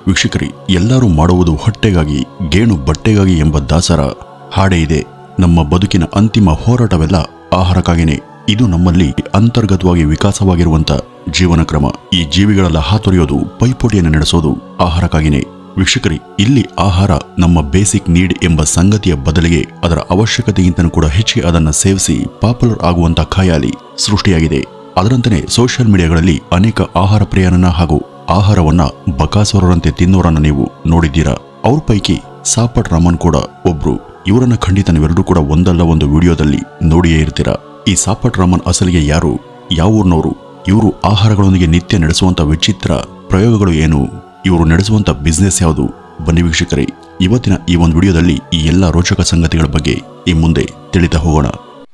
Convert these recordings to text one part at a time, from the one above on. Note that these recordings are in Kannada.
ವೀಕ್ಷಕರಿ ಎಲ್ಲರೂ ಮಾಡುವುದು ಹೊಟ್ಟೆಗಾಗಿ ಗೇಣು ಬಟ್ಟೆಗಾಗಿ ಎಂಬ ದಾಸರ ಹಾಡೇ ಇದೆ ನಮ್ಮ ಬದುಕಿನ ಅಂತಿಮ ಹೋರಾಟವೆಲ್ಲ ಆಹಾರಕ್ಕಾಗಿನೇ ಇದು ನಮ್ಮಲ್ಲಿ ಅಂತರ್ಗತವಾಗಿ ವಿಕಾಸವಾಗಿರುವಂತ ಜೀವನ ಕ್ರಮ ಈ ಜೀವಿಗಳೆಲ್ಲ ಹಾತೊರೆಯೋದು ಪೈಪೋಟಿಯನ್ನು ನಡೆಸೋದು ಆಹಾರಕ್ಕಾಗಿನೇ ವೀಕ್ಷಕರಿ ಇಲ್ಲಿ ಆಹಾರ ನಮ್ಮ ಬೇಸಿಕ್ ನೀಡ್ ಎಂಬ ಸಂಗತಿಯ ಬದಲಿಗೆ ಅದರ ಅವಶ್ಯಕತೆಗಿಂತನೂ ಕೂಡ ಹೆಚ್ಚಿಗೆ ಅದನ್ನು ಸೇವಿಸಿ ಪಾಪ್ಯುಲರ್ ಆಗುವಂತ ಖಯಾಲಿ ಸೃಷ್ಟಿಯಾಗಿದೆ ಅದರಂತೆಯೇ ಸೋಷಿಯಲ್ ಮೀಡಿಯಾಗಳಲ್ಲಿ ಅನೇಕ ಆಹಾರ ಪ್ರಿಯರನ್ನ ಹಾಗೂ ಆಹಾರವನ್ನ ಬಕಾಸುರರಂತೆ ತಿನ್ನೋರನ್ನ ನೀವು ನೋಡಿದ್ದೀರಾ ಅವ್ರ ಪೈಕಿ ಸಾಪಟ್ ರಾಮನ್ ಕೂಡ ಒಬ್ರು ಇವರನ್ನ ಖಂಡಿತ ನೀವೆಲ್ಲರೂ ಕೂಡ ಒಂದಲ್ಲ ಒಂದು ವಿಡಿಯೋದಲ್ಲಿ ನೋಡಿಯೇ ಇರ್ತೀರಾ ಈ ಸಾಪಟ್ ರಾಮನ್ ಅಸಲಿಗೆ ಯಾರು ಯಾವ ಊರ್ನವರು ಇವರು ಆಹಾರಗಳೊಂದಿಗೆ ನಿತ್ಯ ನಡೆಸುವಂತ ವಿಚಿತ್ರ ಪ್ರಯೋಗಗಳು ಏನು ಇವರು ನಡೆಸುವಂತ ಬಿಸ್ನೆಸ್ ಯಾವುದು ಬನ್ನಿ ವೀಕ್ಷಕರೇ ಇವತ್ತಿನ ಈ ಒಂದು ವಿಡಿಯೋದಲ್ಲಿ ಈ ಎಲ್ಲ ರೋಚಕ ಸಂಗತಿಗಳ ಬಗ್ಗೆ ಈ ಮುಂದೆ ತಿಳಿತಾ ಹೋಗೋಣ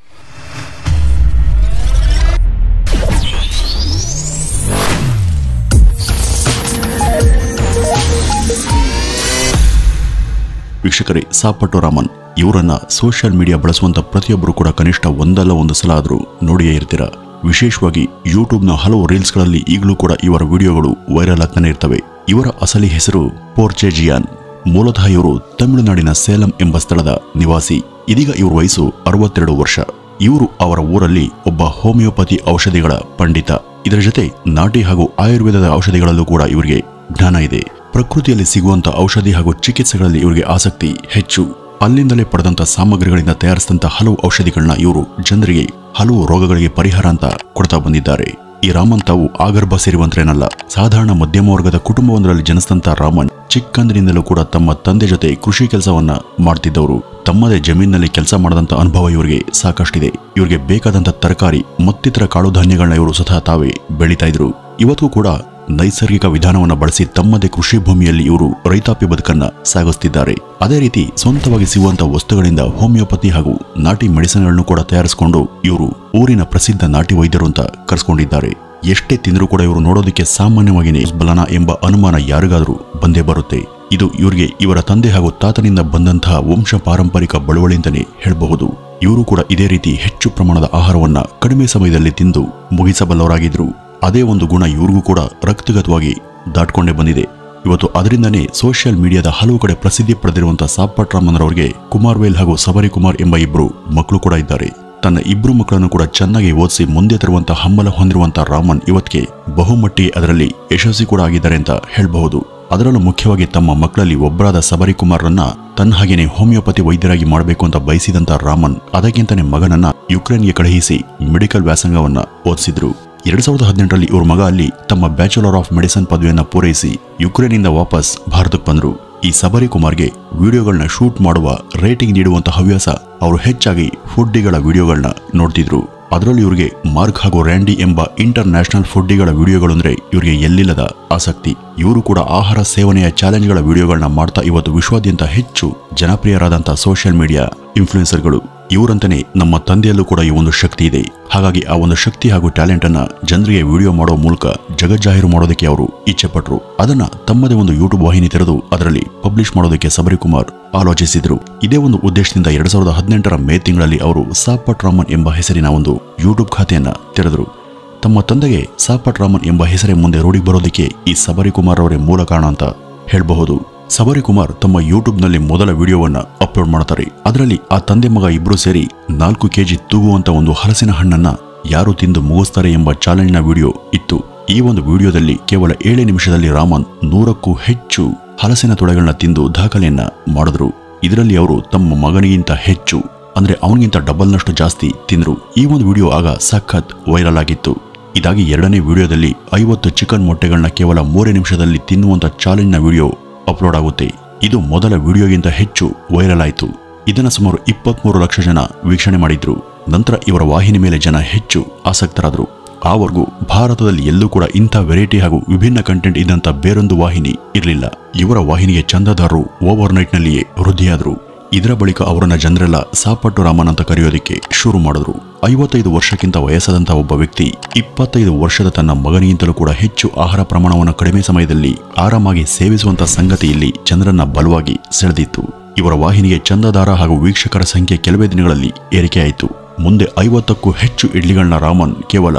ವೀಕ್ಷಕರೇ ಸಾಪಟ್ಟು ರಾಮನ್ ಇವರನ್ನ ಸೋಷಿಯಲ್ ಮೀಡಿಯಾ ಬಳಸುವಂತ ಪ್ರತಿಯೊಬ್ಬರು ಕೂಡ ಕನಿಷ್ಠ ಒಂದಲ್ಲ ಒಂದು ಸಲ ಆದರೂ ನೋಡಿಯೇ ಇರ್ತೀರಾ ವಿಶೇಷವಾಗಿ ಯೂಟ್ಯೂಬ್ನ ಹಲವು ರೀಲ್ಸ್ಗಳಲ್ಲಿ ಈಗಲೂ ಕೂಡ ಇವರ ವಿಡಿಯೋಗಳು ವೈರಲ್ ಆಗ್ತಾನೆ ಇರ್ತವೆ ಇವರ ಅಸಲಿ ಹೆಸರು ಪೋರ್ಚೆಜಿಯಾನ್ ಮೂಲತಃ ಇವರು ತಮಿಳುನಾಡಿನ ಸೇಲಂ ಎಂಬ ಸ್ಥಳದ ನಿವಾಸಿ ಇದೀಗ ಇವ್ರ ವಯಸ್ಸು ಅರವತ್ತೆರಡು ವರ್ಷ ಇವರು ಅವರ ಊರಲ್ಲಿ ಒಬ್ಬ ಹೋಮಿಯೋಪತಿ ಔಷಧಿಗಳ ಪಂಡಿತ ಇದರ ಜೊತೆ ನಾಟಿ ಹಾಗೂ ಆಯುರ್ವೇದದ ಔಷಧಿಗಳಲ್ಲೂ ಕೂಡ ಇವರಿಗೆ ಜ್ಞಾನ ಇದೆ ಪ್ರಕೃತಿಯಲ್ಲಿ ಸಿಗುವಂತ ಔಷಧಿ ಹಾಗೂ ಚಿಕಿತ್ಸೆಗಳಲ್ಲಿ ಇವರಿಗೆ ಆಸಕ್ತಿ ಹೆಚ್ಚು ಅಲ್ಲಿಂದಲೇ ಪಡೆದಂತ ಸಾಮಗ್ರಿಗಳಿಂದ ತಯಾರಿಸಿದಂತ ಹಲವು ಔಷಧಿಗಳನ್ನ ಇವರು ಜನರಿಗೆ ಹಲವು ರೋಗಗಳಿಗೆ ಪರಿಹಾರ ಅಂತ ಕೊಡ್ತಾ ಬಂದಿದ್ದಾರೆ ಈ ರಾಮನ್ ತಾವು ಆಗರ್ಭ ಸೇರುವಂತರೇನಲ್ಲ ಸಾಧಾರಣ ಮಧ್ಯಮ ವರ್ಗದ ಕುಟುಂಬವೊಂದರಲ್ಲಿ ಜನಿಸಿದಂತ ರಾಮನ್ ಚಿಕ್ಕಂದಿನಿಂದಲೂ ಕೂಡ ತಮ್ಮ ತಂದೆ ಜೊತೆ ಕೃಷಿ ಕೆಲಸವನ್ನ ಮಾಡ್ತಿದ್ದವರು ತಮ್ಮದೇ ಜಮೀನಿನಲ್ಲಿ ಕೆಲಸ ಮಾಡದಂತ ಅನುಭವ ಇವರಿಗೆ ಸಾಕಷ್ಟಿದೆ ಇವರಿಗೆ ಬೇಕಾದಂತ ತರಕಾರಿ ಮತ್ತಿತರ ಕಾಳು ಧಾನ್ಯಗಳನ್ನ ಇವರು ಸ್ವತಃ ತಾವೇ ಬೆಳೀತಾ ಇದ್ರು ಇವತ್ತು ಕೂಡ ನೈಸರ್ಗಿಕ ವಿಧಾನವನ್ನು ಬಳಸಿ ತಮ್ಮದೇ ಕೃಷಿ ಭೂಮಿಯಲ್ಲಿ ಇವರು ರೈತಾಪಿ ಬದುಕನ್ನ ಸಾಗಿಸ್ತಿದ್ದಾರೆ ಅದೇ ರೀತಿ ಸ್ವಂತವಾಗಿ ಸಿಗುವಂತ ವಸ್ತುಗಳಿಂದ ಹೋಮಿಯೋಪತಿ ಹಾಗೂ ನಾಟಿ ಮೆಡಿಸಿನ್ಗಳನ್ನು ಕೂಡ ತಯಾರಿಸಿಕೊಂಡು ಇವರು ಊರಿನ ಪ್ರಸಿದ್ಧ ನಾಟಿ ವೈದ್ಯರು ಅಂತ ಕರೆಸ್ಕೊಂಡಿದ್ದಾರೆ ಎಷ್ಟೇ ತಿಂದರೂ ಕೂಡ ಇವರು ನೋಡೋದಕ್ಕೆ ಸಾಮಾನ್ಯವಾಗಿಯೇ ಬಲನ ಎಂಬ ಅನುಮಾನ ಯಾರಿಗಾದರೂ ಬಂದೇ ಬರುತ್ತೆ ಇದು ಇವರಿಗೆ ಇವರ ತಂದೆ ಹಾಗೂ ತಾತನಿಂದ ಬಂದಂತಹ ವಂಶ ಪಾರಂಪರಿಕ ಬಳುವಳಿ ಅಂತಾನೆ ಹೇಳಬಹುದು ಇವರು ಕೂಡ ಇದೇ ರೀತಿ ಹೆಚ್ಚು ಪ್ರಮಾಣದ ಆಹಾರವನ್ನ ಕಡಿಮೆ ಸಮಯದಲ್ಲಿ ತಿಂದು ಮುಗಿಸಬಲ್ಲವರಾಗಿದ್ರು ಅದೇ ಒಂದು ಗುಣ ಇವ್ರಿಗೂ ಕೂಡ ರಕ್ತಗತವಾಗಿ ದಾಟ್ಕೊಂಡೇ ಬಂದಿದೆ ಇವತ್ತು ಅದರಿಂದನೇ ಸೋಷಿಯಲ್ ಮೀಡಿಯಾದ ಹಲವು ಕಡೆ ಪ್ರಸಿದ್ಧಿ ಪಡೆದಿರುವಂತಹ ಸಾಪಟ್ ರಾಮನ್ರವರಿಗೆ ಕುಮಾರ್ವೇಲ್ ಹಾಗೂ ಸಬರಿ ಕುಮಾರ್ ಎಂಬ ಇಬ್ರು ಮಕ್ಕಳು ಕೂಡ ಇದ್ದಾರೆ ತನ್ನ ಇಬ್ರು ಮಕ್ಕಳನ್ನು ಕೂಡ ಚೆನ್ನಾಗಿ ಓದಿಸಿ ಮುಂದೆ ತರುವಂತ ಹಂಬಲ ಹೊಂದಿರುವಂತಹ ರಾಮನ್ ಇವತ್ತಿಗೆ ಬಹುಮಟ್ಟಿಗೆ ಅದರಲ್ಲಿ ಯಶಸ್ವಿ ಕೂಡ ಆಗಿದ್ದಾರೆ ಅಂತ ಹೇಳಬಹುದು ಅದರಲ್ಲೂ ಮುಖ್ಯವಾಗಿ ತಮ್ಮ ಮಕ್ಕಳಲ್ಲಿ ಒಬ್ಬರಾದ ಸಬರಿ ಕುಮಾರ್ರನ್ನ ತನ್ನ ಹಾಗೇನೆ ಹೋಮಿಯೋಪತಿ ವೈದ್ಯರಾಗಿ ಮಾಡಬೇಕು ಅಂತ ಬಯಸಿದಂತ ರಾಮನ್ ಅದಕ್ಕಿಂತನೇ ಮಗನನ್ನ ಯುಕ್ರೇನ್ಗೆ ಕಳುಹಿಸಿ ಮೆಡಿಕಲ್ ವ್ಯಾಸಂಗವನ್ನ ಓದಿಸಿದ್ರು ಎರಡ್ ಸಾವಿರದ ಹದಿನೆಂಟರಲ್ಲಿ ಇವ್ರ ಮಗ ಅಲ್ಲಿ ತಮ್ಮ ಬ್ಯಾಚುಲರ್ ಆಫ್ ಮೆಡಿಸಿನ್ ಪದವಿಯನ್ನ ಪೂರೈಸಿ ಯುಕ್ರೇನ್ನಿಂದ ವಾಪಸ್ ಭಾರತಕ್ಕೆ ಬಂದ್ರು ಈ ಸಬರಿ ಕುಮಾರ್ಗೆ ವಿಡಿಯೋಗಳನ್ನ ಶೂಟ್ ಮಾಡುವ ರೇಟಿಂಗ್ ನೀಡುವಂತ ಹವ್ಯಾಸ ಅವರು ಹೆಚ್ಚಾಗಿ ಫುಡ್ಡಿಗಳ ವಿಡಿಯೋಗಳನ್ನ ನೋಡ್ತಿದ್ರು ಅದರಲ್ಲಿ ಇವ್ರಿಗೆ ಮಾರ್ಕ್ ಹಾಗೂ ರ್ಯಾಂಡಿ ಎಂಬ ಇಂಟರ್ ನ್ಯಾಷನಲ್ ಫುಡ್ಡಿಗಳ ವಿಡಿಯೋಗಳು ಅಂದ್ರೆ ಇವ್ರಿಗೆ ಎಲ್ಲಿಲ್ಲದ ಆಸಕ್ತಿ ಇವರು ಕೂಡ ಆಹಾರ ಸೇವನೆಯ ಚಾಲೆಂಜ್ಗಳ ವಿಡಿಯೋಗಳನ್ನ ಮಾಡ್ತಾ ಇವತ್ತು ವಿಶ್ವಾದ್ಯಂತ ಹೆಚ್ಚು ಜನಪ್ರಿಯರಾದಂಥ ಸೋಷಿಯಲ್ ಮೀಡಿಯಾ ಇನ್ಫ್ಲೂಯೆನ್ಸರ್ಗಳು ಇವರಂತಾನೆ ನಮ್ಮ ತಂದೆಯಲ್ಲೂ ಕೂಡ ಈ ಒಂದು ಶಕ್ತಿ ಇದೆ ಹಾಗಾಗಿ ಆ ಒಂದು ಶಕ್ತಿ ಹಾಗೂ ಟ್ಯಾಲೆಂಟ್ ಅನ್ನ ಜನರಿಗೆ ವಿಡಿಯೋ ಮಾಡೋ ಮೂಲಕ ಜಗಜ್ಜಾಹೀರು ಮಾಡೋದಕ್ಕೆ ಅವರು ಇಚ್ಛೆ ಪಟ್ರು ಅದನ್ನ ತಮ್ಮದೇ ಒಂದು ಯೂಟ್ಯೂಬ್ ವಾಹಿನಿ ತೆರೆದು ಅದರಲ್ಲಿ ಪಬ್ಲಿಷ್ ಮಾಡೋದಕ್ಕೆ ಸಬರಿ ಕುಮಾರ್ ಆಲೋಚಿಸಿದ್ರು ಇದೇ ಒಂದು ಉದ್ದೇಶದಿಂದ ಎರಡ್ ಸಾವಿರದ ಹದಿನೆಂಟರ ಮೇ ತಿಂಗಳಲ್ಲಿ ಅವರು ಸಾಪಟ್ ರಾಮನ್ ಎಂಬ ಹೆಸರಿನ ಒಂದು ಯೂಟ್ಯೂಬ್ ಖಾತೆಯನ್ನ ತೆರೆದರು ತಮ್ಮ ತಂದೆಗೆ ಸಾಪಟ್ ರಾಮನ್ ಎಂಬ ಹೆಸರೇ ಮುಂದೆ ರೂಢಿಗೆ ಬರೋದಕ್ಕೆ ಈ ಸಬರಿ ಕುಮಾರ್ ಅವರೇ ಮೂಲ ಕಾರಣ ಅಂತ ಹೇಳಬಹುದು ಸಬರಿ ಕುಮಾರ್ ತಮ್ಮ ಯೂಟ್ಯೂಬ್ನಲ್ಲಿ ಮೊದಲ ವಿಡಿಯೋವನ್ನ ಅಪ್ಲೋಡ್ ಮಾಡ್ತಾರೆ ಅದರಲ್ಲಿ ಆ ತಂದೆ ಮಗ ಇಬ್ರು ಸೇರಿ ನಾಲ್ಕು ಕೆಜಿ ತೂಗುವಂತ ಒಂದು ಹಲಸಿನ ಹಣ್ಣನ್ನ ಯಾರು ತಿಂದು ಮುಗಿಸ್ತಾರೆ ಎಂಬ ಚಾಲೆಂಜ್ನ ವಿಡಿಯೋ ಇತ್ತು ಈ ಒಂದು ವಿಡಿಯೋದಲ್ಲಿ ಕೇವಲ ಏಳೇ ನಿಮಿಷದಲ್ಲಿ ರಾಮನ್ ನೂರಕ್ಕೂ ಹೆಚ್ಚು ಹಲಸಿನ ತೊಳೆಗಳನ್ನ ತಿಂದು ದಾಖಲೆಯನ್ನ ಮಾಡಿದ್ರು ಇದರಲ್ಲಿ ಅವರು ತಮ್ಮ ಮಗನಿಗಿಂತ ಹೆಚ್ಚು ಅಂದ್ರೆ ಅವನಿಗಿಂತ ಡಬಲ್ನಷ್ಟು ಜಾಸ್ತಿ ತಿಂದ್ರು ಈ ಒಂದು ವಿಡಿಯೋ ಆಗ ಸಖತ್ ವೈರಲ್ ಆಗಿತ್ತು ಇದಾಗಿ ಎರಡನೇ ವಿಡಿಯೋದಲ್ಲಿ ಐವತ್ತು ಚಿಕನ್ ಮೊಟ್ಟೆಗಳನ್ನ ಕೇವಲ ಮೂರೇ ನಿಮಿಷದಲ್ಲಿ ತಿನ್ನುವಂತ ಚಾಲೆಂಜ್ನ ವಿಡಿಯೋ ಅಪ್ಲೋಡ್ ಆಗುತ್ತೆ ಇದು ಮೊದಲ ವಿಡಿಯೋಗಿಂತ ಹೆಚ್ಚು ವೈರಲ್ ಆಯಿತು ಇದನ್ನ ಸುಮಾರು ಇಪ್ಪತ್ಮೂರು ಲಕ್ಷ ಜನ ವೀಕ್ಷಣೆ ಮಾಡಿದ್ರು ನಂತರ ಇವರ ವಾಹಿನಿ ಮೇಲೆ ಜನ ಹೆಚ್ಚು ಆಸಕ್ತರಾದರು ಆವರೆಗೂ ಭಾರತದಲ್ಲಿ ಎಲ್ಲೂ ಕೂಡ ಇಂಥ ವೆರೈಟಿ ಹಾಗೂ ವಿಭಿನ್ನ ಕಂಟೆಂಟ್ ಇದ್ದಂಥ ಬೇರೊಂದು ವಾಹಿನಿ ಇರಲಿಲ್ಲ ಇವರ ವಾಹಿನಿಗೆ ಚಂದಾದಾರರು ಓವರ್ ನೈಟ್ನಲ್ಲಿಯೇ ವೃದ್ಧಿಯಾದರು ಇದರ ಬಳಿಕ ಅವರನ್ನ ಜನರೆಲ್ಲ ಸಾಪಟ್ಟು ರಾಮನ್ ಅಂತ ಕರೆಯೋದಕ್ಕೆ ಶುರು ಮಾಡಿದ್ರು ಐವತ್ತೈದು ವರ್ಷಕ್ಕಿಂತ ವಯಸ್ಸಾದಂಥ ಒಬ್ಬ ವ್ಯಕ್ತಿ ಇಪ್ಪತ್ತೈದು ವರ್ಷದ ತನ್ನ ಮಗನಿಗಿಂತಲೂ ಕೂಡ ಹೆಚ್ಚು ಆಹಾರ ಪ್ರಮಾಣವನ್ನು ಕಡಿಮೆ ಸಮಯದಲ್ಲಿ ಆರಾಮಾಗಿ ಸೇವಿಸುವಂತ ಸಂಗತಿ ಇಲ್ಲಿ ಜನರನ್ನ ಬಲವಾಗಿ ಸೆಳೆದಿತ್ತು ಇವರ ವಾಹಿನಿಗೆ ಚಂದಾದಾರ ಹಾಗೂ ವೀಕ್ಷಕರ ಸಂಖ್ಯೆ ಕೆಲವೇ ದಿನಗಳಲ್ಲಿ ಏರಿಕೆಯಾಯಿತು ಮುಂದೆ ಐವತ್ತಕ್ಕೂ ಹೆಚ್ಚು ಇಡ್ಲಿಗಳನ್ನ ರಾಮನ್ ಕೇವಲ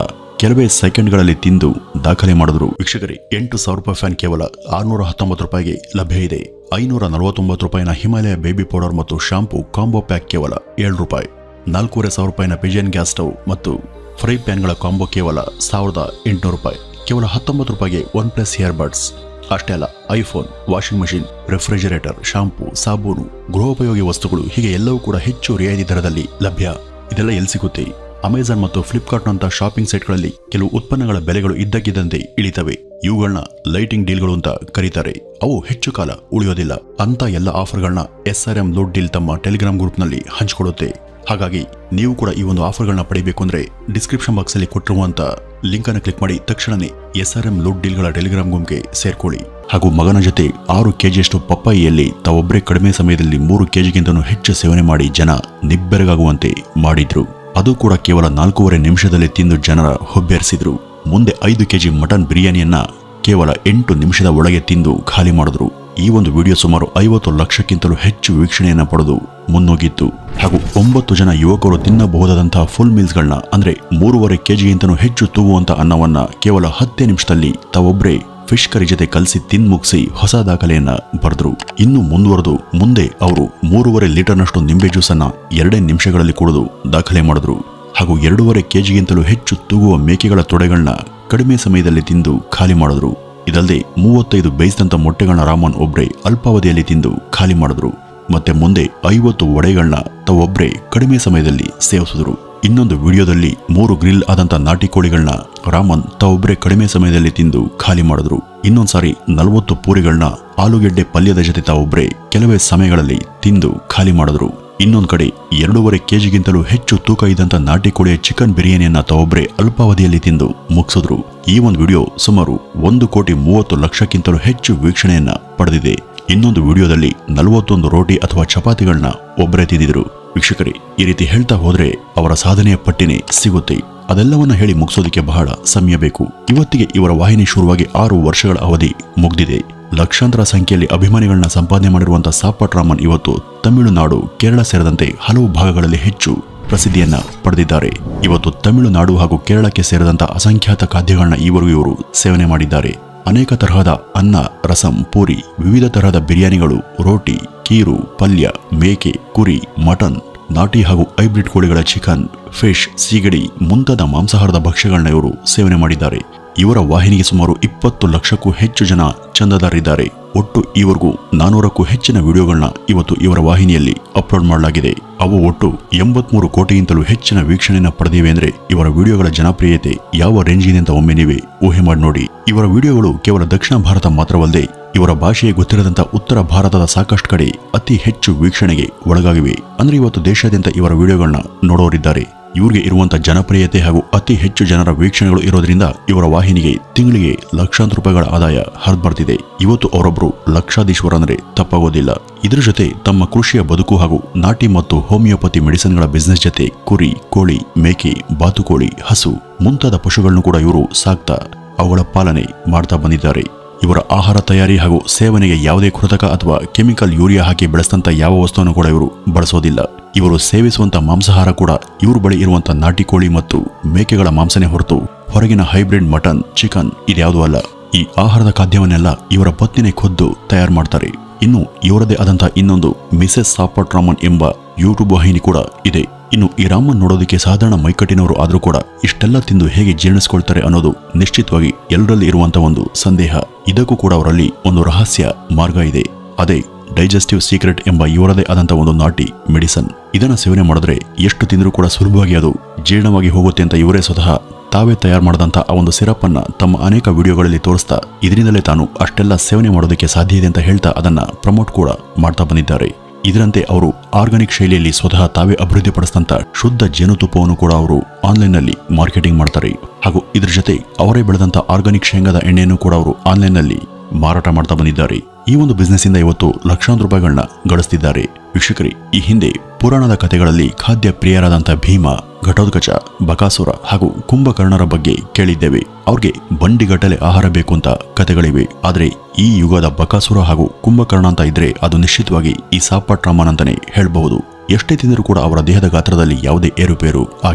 ಕೆಲವೇ ಸೆಕೆಂಡ್ಗಳಲ್ಲಿ ತಿಂದು ದಾಖಲೆ ಮಾಡಿದ್ರು ವೀಕ್ಷಕರೇ ಎಂಟು ಸಾವಿರ ರೂಪಾಯಿ ಫ್ಯಾನ್ ಕೇವಲ ಆರ್ನೂರ ಹತ್ತೊಂಬತ್ತು ರೂಪಾಯಿಗೆ ಲಭ್ಯ ಇದೆ ಐನೂರ ನಲವತ್ತೊಂಬತ್ತು ರೂಪಾಯಿನ ಹಿಮಾಲಯ ಬೇಬಿ ಪೌಡರ್ ಮತ್ತು ಶಾಂಪೂ ಕಾಂಬೋ ಪ್ಯಾಕ್ ಕೇವಲ ಏಳು ರೂಪಾಯಿ ನಾಲ್ಕೂವರೆ ಸಾವಿರ ರೂಪಾಯಿನ ಪಿಜಿಯನ್ ಗ್ಯಾಸ್ ಸ್ಟವ್ ಮತ್ತು ಫ್ರೈ ಪ್ಯಾನ್ಗಳ ಕಾಂಬೋ ಕೇವಲ ಸಾವಿರದ ಎಂಟುನೂರು ರೂಪಾಯಿ ಕೇವಲ ಹತ್ತೊಂಬತ್ತು ರೂಪಾಯಿಗೆ ಒನ್ ಪ್ಲಸ್ ಇಯರ್ ಬಡ್ಸ್ ಅಷ್ಟೇ ಅಲ್ಲ iPhone washing machine refrigerator shampoo ಸಾಬೂನು ಗೃಹೋಪಯೋಗಿ ವಸ್ತುಗಳು ಹೀಗೆ ಎಲ್ಲವೂ ಕೂಡ ಹೆಚ್ಚು ರಿಯಾಯಿತಿ ದರದಲ್ಲಿ ಲಭ್ಯ ಇದೆಲ್ಲ ಎಲ್ಲಿ ಸಿಗುತ್ತೆ ಅಮೆಜಾನ್ ಮತ್ತು ಫ್ಲಿಪ್ಕಾರ್ಟ್ನಂತಹ ಶಾಪಿಂಗ್ ಸೈಟ್ಗಳಲ್ಲಿ ಕೆಲವು ಉತ್ಪನ್ನಗಳ ಬೆಲೆಗಳು ಇದ್ದಕ್ಕಿದ್ದಂತೆ ಇಳಿತವೆ ಇವುಗಳನ್ನ ಲೈಟಿಂಗ್ ಡೀಲ್ಗಳು ಅಂತ ಕರೀತಾರೆ ಅವು ಹೆಚ್ಚು ಕಾಲ ಉಳಿಯೋದಿಲ್ಲ ಅಂತ ಎಲ್ಲ ಆಫರ್ಗಳನ್ನ S R M load deal ತಮ್ಮ ಟೆಲಿಗ್ರಾಮ್ ಗ್ರೂಪ್ನಲ್ಲಿ ಹಂಚಿಕೊಳ್ಳುತ್ತೆ ಹಾಗಾಗಿ ನೀವು ಕೂಡ ಈ ಒಂದು ಆಫರ್ಗಳನ್ನ ಪಡಿಬೇಕು ಅಂದ್ರೆ ಡಿಸ್ಕ್ರಿಪ್ಷನ್ ಬಾಕ್ಸ್ ಅಲ್ಲಿ ಕೊಟ್ಟಿರುವಂತ ಲಿಂಕ್ ಅನ್ನು ಕ್ಲಿಕ್ ಮಾಡಿ ತಕ್ಷಣನೇ ಎಸ್ ಆರ್ ಎಂ ಲೋಡ್ ಡೀಲ್ಗಳ ಟೆಲಿಗ್ರಾಮ್ ಗುಂಪ್ಗೆ ಸೇರ್ಕೊಳ್ಳಿ ಹಾಗೂ ಮಗನ ಜೊತೆ ಆರು ಕೆಜಿಯಷ್ಟು ಪಪ್ಪಾಯಿಯಲ್ಲಿ ತಾವೊಬ್ಬರೇ ಕಡಿಮೆ ಸಮಯದಲ್ಲಿ ಮೂರು ಕೆಜಿಗಿಂತನೂ ಹೆಚ್ಚು ಸೇವನೆ ಮಾಡಿ ಜನ ನಿಬ್ಬೆರಗಾಗುವಂತೆ ಮಾಡಿದ್ರು ಅದು ಕೂಡ ಕೇವಲ ನಾಲ್ಕೂವರೆ ನಿಮಿಷದಲ್ಲಿ ತಿಂದು ಜನರ ಹೊಬ್ಬೆರಿಸಿದ್ರು ಮುಂದೆ ಐದು ಕೆಜಿ ಮಟನ್ ಬಿರಿಯಾನಿಯನ್ನ ಕೇವಲ ಎಂಟು ನಿಮಿಷದ ಒಳಗೆ ತಿಂದು ಖಾಲಿ ಮಾಡಿದ್ರು ಈ ಒಂದು ವಿಡಿಯೋ ಸುಮಾರು ಐವತ್ತು ಲಕ್ಷಕ್ಕಿಂತಲೂ ಹೆಚ್ಚು ವೀಕ್ಷಣೆಯನ್ನ ಪಡೆದು ಮುನ್ನೋಗಿತ್ತು ಹಾಗೂ ಒಂಬತ್ತು ಜನ ಯುವಕರು ತಿನ್ನಬಹುದಾದಂತಹ ಫುಲ್ ಮೀಲ್ಸ್ಗಳನ್ನ ಅಂದ್ರೆ ಮೂರುವರೆ ಕೆಜಿಗಿಂತನೂ ಹೆಚ್ಚು ತೂಗುವಂತ ಅನ್ನವನ್ನ ಕೇವಲ ಹತ್ತೇ ನಿಮಿಷದಲ್ಲಿ ತಾವೊಬ್ಬರೇ ಫಿಶ್ ಕರಿ ಜೊತೆ ಕಲಸಿ ತಿಂದು ಮುಗಿಸಿ ಹೊಸ ದಾಖಲೆಯನ್ನ ಬರೆದ್ರು ಇನ್ನು ಮುಂದುವರೆದು ಮುಂದೆ ಅವರು ಮೂರುವರೆ ಲೀಟರ್ನಷ್ಟು ನಿಂಬೆ ಜ್ಯೂಸನ್ನ ಎರಡೇ ನಿಮಿಷಗಳಲ್ಲಿ ಕುಡಿದು ದಾಖಲೆ ಮಾಡಿದ್ರು ಹಾಗೂ ಎರಡೂವರೆ ಕೆಜಿಗಿಂತಲೂ ಹೆಚ್ಚು ತೂಗುವ ಮೇಕೆಗಳ ತೊಡೆಗಳನ್ನ ಕಡಿಮೆ ಸಮಯದಲ್ಲಿ ತಿಂದು ಖಾಲಿ ಮಾಡಿದ್ರು ಇದಲ್ಲದೆ ಮೂವತ್ತೈದು ಬೇಯಿಸಿದಂತ ಮೊಟ್ಟೆಗಳನ್ನ ರಾಮನ್ ಒಬ್ರೇ ಅಲ್ಪಾವಧಿಯಲ್ಲಿ ತಿಂದು ಖಾಲಿ ಮಾಡಿದ್ರು ಮತ್ತೆ ಮುಂದೆ ಐವತ್ತು ವಡೆಗಳನ್ನ ತಾವೊಬ್ರೇ ಕಡಿಮೆ ಸಮಯದಲ್ಲಿ ಸೇವಿಸಿದ್ರು ಇನ್ನೊಂದು ವಿಡಿಯೋದಲ್ಲಿ ಮೂರು ಗ್ರಿಲ್ ಆದಂತ ನಾಟಿ ಕೋಳಿಗಳನ್ನ ರಾಮನ್ ತಾವೊಬ್ರೇ ಕಡಿಮೆ ಸಮಯದಲ್ಲಿ ತಿಂದು ಖಾಲಿ ಮಾಡಿದ್ರು ಇನ್ನೊಂದ್ಸಾರಿ ನಲವತ್ತು ಪೂರಿಗಳನ್ನ ಆಲೂಗೆಡ್ಡೆ ಪಲ್ಯದ ಜೊತೆ ತಾವೊಬ್ರೇ ಕೆಲವೇ ಸಮಯಗಳಲ್ಲಿ ತಿಂದು ಖಾಲಿ ಮಾಡಿದ್ರು ಇನ್ನೊಂದ್ ಕಡೆ ಎರಡೂವರೆ ಕೆಜಿಗಿಂತಲೂ ಹೆಚ್ಚು ತೂಕ ಇದ್ದಂತ ನಾಟಿ ಕೋಳಿಯ ಚಿಕನ್ ಬಿರಿಯಾನಿಯನ್ನ ತಾವೊಬ್ರೇ ಅಲ್ಪಾವಧಿಯಲ್ಲಿ ತಿಂದು ಮುಗಿಸಿದ್ರು ಈ ಒಂದು ವಿಡಿಯೋ ಸುಮಾರು ಒಂದು ಕೋಟಿ ಮೂವತ್ತು ಲಕ್ಷಕ್ಕಿಂತಲೂ ಹೆಚ್ಚು ವೀಕ್ಷಣೆಯನ್ನ ಪಡೆದಿದೆ ಇನ್ನೊಂದು ವಿಡಿಯೋದಲ್ಲಿ ನಲವತ್ತೊಂದು ರೋಟಿ ಅಥವಾ ಚಪಾತಿಗಳನ್ನ ಒಬ್ಬರೇ ತಿಂದಿದ್ರು ವೀಕ್ಷಕರೇ ಈ ರೀತಿ ಹೇಳ್ತಾ ಹೋದ್ರೆ ಅವರ ಸಾಧನೆಯ ಪಟ್ಟಿನೇ ಸಿಗುತ್ತೆ ಅದೆಲ್ಲವನ್ನ ಹೇಳಿ ಮುಗಿಸೋದಕ್ಕೆ ಬಹಳ ಸಮಯ ಬೇಕು ಇವತ್ತಿಗೆ ಇವರ ವಾಹಿನಿ ಶುರುವಾಗಿ ಆರು ವರ್ಷಗಳ ಅವಧಿ ಮುಗ್ದಿದೆ ಲಕ್ಷಾಂತರ ಸಂಖ್ಯೆಯಲ್ಲಿ ಅಭಿಮಾನಿಗಳನ್ನ ಸಂಪಾದನೆ ಮಾಡಿರುವಂತಹ ಸಾಪಟ್ ರಾಮನ್ ಇವತ್ತು ತಮಿಳುನಾಡು ಕೇರಳ ಸೇರಿದಂತೆ ಹಲವು ಭಾಗಗಳಲ್ಲಿ ಹೆಚ್ಚು ಪ್ರಸಿದ್ಧಿಯನ್ನ ಪಡೆದಿದ್ದಾರೆ ಇವತ್ತು ತಮಿಳುನಾಡು ಹಾಗೂ ಕೇರಳಕ್ಕೆ ಸೇರಿದಂತ ಅಸಂಖ್ಯಾತ ಖಾದ್ಯಗಳನ್ನ ಈವರೆಗೂ ಇವರು ಸೇವನೆ ಮಾಡಿದ್ದಾರೆ ಅನೇಕ ತರಹದ ಅನ್ನ ರಸಂ ಪೂರಿ ವಿವಿಧ ತರಹದ ಬಿರಿಯಾನಿಗಳು ರೋಟಿ ಕೀರು ಪಲ್ಯ ಮೇಕೆ ಕುರಿ ಮಟನ್ ನಾಟಿ ಹಾಗೂ ಹೈಬ್ರಿಡ್ ಕೋಳಿಗಳ ಚಿಕನ್ ಫಿಶ್ ಸೀಗಡಿ ಮುಂತಾದ ಮಾಂಸಾಹಾರದ ಭಕ್ಷ್ಯಗಳನ್ನ ಇವರು ಸೇವನೆ ಮಾಡಿದ್ದಾರೆ ಇವರ ವಾಹಿನಿಗೆ ಸುಮಾರು ಇಪ್ಪತ್ತು ಲಕ್ಷಕ್ಕೂ ಹೆಚ್ಚು ಜನ ಚಂದಾದಾರರಿದ್ದಾರೆ ಒಟ್ಟು ಈವರೆಗೂ ನಾನೂರಕ್ಕೂ ಹೆಚ್ಚಿನ ವಿಡಿಯೋಗಳನ್ನ ಇವತ್ತು ಇವರ ವಾಹಿನಿಯಲ್ಲಿ ಅಪ್ಲೋಡ್ ಮಾಡಲಾಗಿದೆ ಅವು ಒಟ್ಟು ಎಂಬತ್ಮೂರು ಕೋಟಿಗಿಂತಲೂ ಹೆಚ್ಚಿನ ವೀಕ್ಷಣೆಯನ್ನ ಪಡೆದಿವೆ ಅಂದ್ರೆ ಇವರ ವಿಡಿಯೋಗಳ ಜನಪ್ರಿಯತೆ ಯಾವ ರೇಂಜಿದೆ ಅಂತ ಒಮ್ಮೆ ನೀವೇ ಊಹೆ ಮಾಡಿ ನೋಡಿ ಇವರ ವಿಡಿಯೋಗಳು ಕೇವಲ ದಕ್ಷಿಣ ಭಾರತ ಮಾತ್ರವಲ್ಲದೆ ಇವರ ಭಾಷೆಯೇ ಗೊತ್ತಿರದಂತ ಉತ್ತರ ಭಾರತದ ಸಾಕಷ್ಟು ಕಡೆ ಅತಿ ಹೆಚ್ಚು ವೀಕ್ಷಣೆಗೆ ಒಳಗಾಗಿವೆ ಅಂದ್ರೆ ಇವತ್ತು ದೇಶಾದ್ಯಂತ ಇವರ ವಿಡಿಯೋಗಳನ್ನ ನೋಡೋರಿದ್ದಾರೆ ಇವ್ರಿಗೆ ಇರುವಂತ ಜನಪ್ರಿಯತೆ ಹಾಗೂ ಅತಿ ಹೆಚ್ಚು ಜನರ ವೀಕ್ಷಣೆಗಳು ಇರೋದ್ರಿಂದ ಇವರ ವಾಹಿನಿಗೆ ತಿಂಗಳಿಗೆ ಲಕ್ಷಾಂತರ ರೂಪಾಯಿಗಳ ಆದಾಯ ಹರಿದ್ಬರ್ತಿದೆ ಇವತ್ತು ಅವರೊಬ್ರು ಲಕ್ಷಾಧೀಶ್ವರ ಅಂದ್ರೆ ತಪ್ಪಾಗೋದಿಲ್ಲ ಇದ್ರ ಜೊತೆ ತಮ್ಮ ಕೃಷಿಯ ಬದುಕು ಹಾಗೂ ನಾಟಿ ಮತ್ತು ಹೋಮಿಯೋಪತಿ ಮೆಡಿಸಿನ್ಗಳ ಬಿಸ್ನೆಸ್ ಜೊತೆ ಕುರಿ ಕೋಳಿ ಮೇಕೆ ಬಾತುಕೋಳಿ ಹಸು ಮುಂತಾದ ಪಶುಗಳನ್ನು ಕೂಡ ಇವರು ಸಾಕ್ತಾ ಅವುಗಳ ಪಾಲನೆ ಮಾಡ್ತಾ ಬಂದಿದ್ದಾರೆ ಇವರ ಆಹಾರ ತಯಾರಿ ಹಾಗೂ ಸೇವನೆಗೆ ಯಾವುದೇ ಕೃತಕ ಅಥವಾ ಕೆಮಿಕಲ್ ಯೂರಿಯಾ ಹಾಕಿ ಬೆಳೆಸಿದಂತ ಯಾವ ವಸ್ತುವನ್ನು ಕೂಡ ಇವರು ಬಳಸೋದಿಲ್ಲ ಇವರು ಸೇವಿಸುವಂತ ಮಾಂಸಾಹಾರ ಕೂಡ ಇವ್ರ ಬಳಿ ಇರುವಂತ ನಾಟಿ ಕೋಳಿ ಮತ್ತು ಮೇಕೆಗಳ ಮಾಂಸನೇ ಹೊರತು ಹೊರಗಿನ ಹೈಬ್ರಿಡ್ ಮಟನ್ ಚಿಕನ್ ಇದ್ಯಾವುದೂ ಅಲ್ಲ ಈ ಆಹಾರದ ಖಾದ್ಯವನ್ನೆಲ್ಲ ಇವರ ಪತ್ನಿನೇ ಖುದ್ದು ತಯಾರು ಮಾಡ್ತಾರೆ ಇನ್ನು ಇವರದೇ ಆದಂತಹ ಇನ್ನೊಂದು ಮಿಸೆಸ್ ಸಾಪಟ್ ರಾಮನ್ ಎಂಬ ಯೂಟ್ಯೂಬ್ ವಾಹಿನಿ ಕೂಡ ಇದೆ ಇನ್ನು ಈ ರಾಮನ್ ನೋಡೋದಕ್ಕೆ ಸಾಧಾರಣ ಮೈಕಟ್ಟಿನವರು ಆದ್ರೂ ಕೂಡ ಇಷ್ಟೆಲ್ಲ ತಿಂದು ಹೇಗೆ ಜೀರ್ಣಿಸ್ಕೊಳ್ತಾರೆ ಅನ್ನೋದು ನಿಶ್ಚಿತವಾಗಿ ಎಲ್ಲರಲ್ಲಿ ಇರುವಂತ ಒಂದು ಸಂದೇಹ ಇದಕ್ಕೂ ಕೂಡ ಅವರಲ್ಲಿ ಒಂದು ರಹಸ್ಯ ಮಾರ್ಗ ಇದೆ ಅದೇ ಡೈಜೆಸ್ಟಿವ್ ಸೀಕ್ರೆಟ್ ಎಂಬ ಇವರದೇ ಆದಂತ ಒಂದು ನಾಟಿ ಮೆಡಿಸನ್ ಇದನ್ನ ಸೇವನೆ ಮಾಡಿದ್ರೆ ಎಷ್ಟು ತಿಂದರೂ ಕೂಡ ಸುಲಭವಾಗಿ ಅದು ಜೀರ್ಣವಾಗಿ ಹೋಗುತ್ತೆ ಅಂತ ಇವರೇ ಸ್ವತಃ ತಾವೇ ತಯಾರು ಮಾಡಿದಂಥ ಆ ಒಂದು ಸಿರಪ್ ಅನ್ನ ತಮ್ಮ ಅನೇಕ ವಿಡಿಯೋಗಳಲ್ಲಿ ತೋರಿಸ್ತಾ ಇದರಿಂದಲೇ ತಾನು ಅಷ್ಟೆಲ್ಲ ಸೇವನೆ ಮಾಡೋದಕ್ಕೆ ಸಾಧ್ಯ ಇದೆ ಅಂತ ಹೇಳ್ತಾ ಅದನ್ನ ಪ್ರಮೋಟ್ ಕೂಡ ಮಾಡ್ತಾ ಬಂದಿದ್ದಾರೆ ಇದರಂತೆ ಅವರು ಆರ್ಗಾನಿಕ್ ಶೈಲಿಯಲ್ಲಿ ಸ್ವತಃ ತಾವೇ ಅಭಿವೃದ್ಧಿಪಡಿಸಿದಂತ ಶುದ್ಧ ಜೇನುತುಪ್ಪವನ್ನು ಕೂಡ ಅವರು ಆನ್ಲೈನ್ನಲ್ಲಿ ಮಾರ್ಕೆಟಿಂಗ್ ಮಾಡ್ತಾರೆ ಹಾಗೂ ಇದ್ರ ಜೊತೆ ಅವರೇ ಬೆಳೆದಂತ ಆರ್ಗಾನಿಕ್ ಶೇಂಗಾದ ಎಣ್ಣೆಯನ್ನು ಕೂಡ ಅವರು ಆನ್ಲೈನ್ನಲ್ಲಿ ಮಾರಾಟ ಮಾಡ್ತಾ ಬಂದಿದ್ದಾರೆ ಈ ಒಂದು ಬಿಸ್ನೆಸ್ ಇಂದ ಇವತ್ತು ಲಕ್ಷಾಂತರ ರೂಪಾಯಿಗಳನ್ನ ಗಳಿಸ್ತಿದ್ದಾರೆ ವೀಕ್ಷಕರೇ ಈ ಹಿಂದೆ ಪುರಾಣದ ಕಥೆಗಳಲ್ಲಿ ಖಾದ್ಯ ಪ್ರಿಯರಾದಂಥ ಭೀಮ ಘಟೋತ್ಕಚ ಬಕಾಸುರ ಹಾಗೂ ಕುಂಭಕರ್ಣರ ಬಗ್ಗೆ ಕೇಳಿದ್ದೇವೆ ಅವ್ರಿಗೆ ಬಂಡಿಗಟ್ಟಲೆ ಆಹಾರ ಬೇಕು ಅಂತ ಕಥೆಗಳಿವೆ ಆದ್ರೆ ಈ ಯುಗದ ಬಕಾಸುರ ಹಾಗೂ ಕುಂಭಕರ್ಣ ಅಂತ ಇದ್ರೆ ಅದು ನಿಶ್ಚಿತವಾಗಿ ಈ ಸಾಪಟ್ ರಾಮನ್ ಅಂತಾನೆ ಹೇಳಬಹುದು ಎಷ್ಟೇ ತಿಂದರೂ ಕೂಡ ಅವರ ದೇಹದ ಗಾತ್ರದಲ್ಲಿ ಯಾವುದೇ ಏರುಪೇರು ಆಗಿಲ್ಲ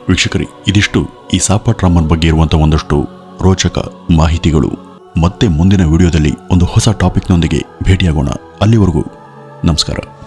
ವೀಕ್ಷಕರೇ ಇದಿಷ್ಟು ಈ ಸಾಪಟ್ ರಾಮನ್ ಬಗ್ಗೆ ಇರುವಂಥ ಒಂದಷ್ಟು ರೋಚಕ ಮಾಹಿತಿಗಳು ಮತ್ತೆ ಮುಂದಿನ ವಿಡಿಯೋದಲ್ಲಿ ಒಂದು ಹೊಸ ಟಾಪಿಕ್ನೊಂದಿಗೆ ಭೇಟಿಯಾಗೋಣ ಅಲ್ಲಿವರೆಗೂ ನಮಸ್ಕಾರ